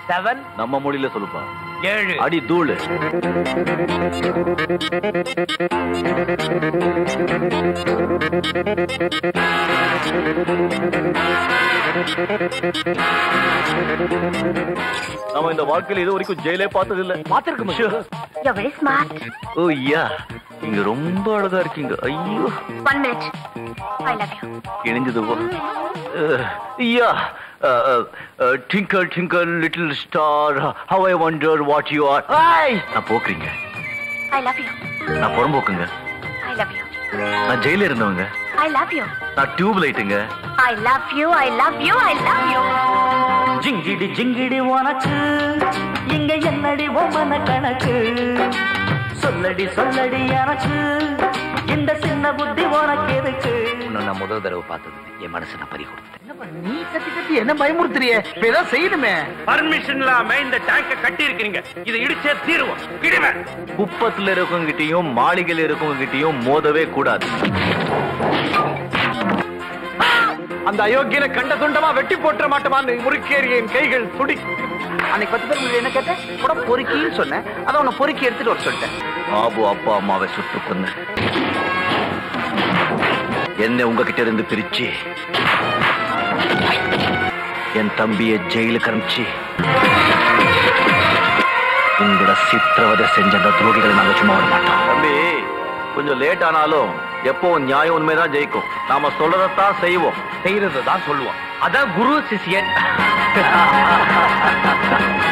Seven நம்ம மொழியில சொல்லுப்பா ஏழு அடி தூளு நம்ம இந்த வாழ்க்கையில இது வரைக்கும் ஜெயிலே பார்த்தது இல்ல பாத்திருக்க You're very smart. ஓ யா நீங்க ரொம்ப அழகா இருக்கீங்க ஐயோ One minute. I love you. இணைஞ்சது போ யா twinkle twinkle little star how I wonder what you are நான் போக்குறீங்க I love you. நான் புறம்போக்குங்க I love you. நான் ஜெயில இருந்தவங்க I love you. நான் டியூப் லைட்டுங்க I love you. I love you. I love you. ஜிங்கிடி ஜிங்கிடி உனக்கு இங்க என்னடி ஒவ்வொன கணக்கு சொல்லடி சொல்லடி எனக்கு இந்த சின்ன புத்தி உனக்கு எதுக்கு உன்னை நான் முதல் தடவை பார்த்தது என் மனசு நான் பறி கொடுத்துட்டேன் நீ கத்தி கத்தி என்ன பயமுறுத்துறியே இப்ப ஏதாவது செய்யணுமே பர்மிஷன் இல்லாம இந்த டேங்க கட்டி இருக்கீங்க இதை இடிச்சே தீருவோம் இடிவேன் குப்பத்துல இருக்கவங்க கிட்டயும் மாளிகையில இருக்கவங்க கிட்டயும் மோதவே கூடாது அந்த அயோக்கியனை கண்ட துண்டமா வெட்டி போட்டுற மாட்டோமான்னு முறுக்கேறிய என் கைகள் துடி அன்னைக்கு பத்து பேர் முன்னாடி என்ன கேட்டேன் கூட பொறுக்கின்னு சொன்னேன் அதான் உன்னை பொறுக்கி எடுத்துட்டு வர சொல்லிட்டேன் பாபு அப்பா அம்மாவை சுட்டு கொன்னு என்ன உங்ககிட்ட இருந்து பிரிச்சு என் தம்பியை ஜெயிலுக்கு அனுப்பிச்சு உங்களோட சித்திரவதை செஞ்ச அந்த துரோகிகளை நாங்க சும்மா விட மாட்டோம் தம்பி கொஞ்சம் லேட் ஆனாலும் எப்பவும் நியாயம் உண்மைதான் ஜெயிக்கும் நாம சொல்றதைத்தான் செய்வோம் செய்யறதை தான் சொல்லுவோம் அதான் குரு சிஷியன்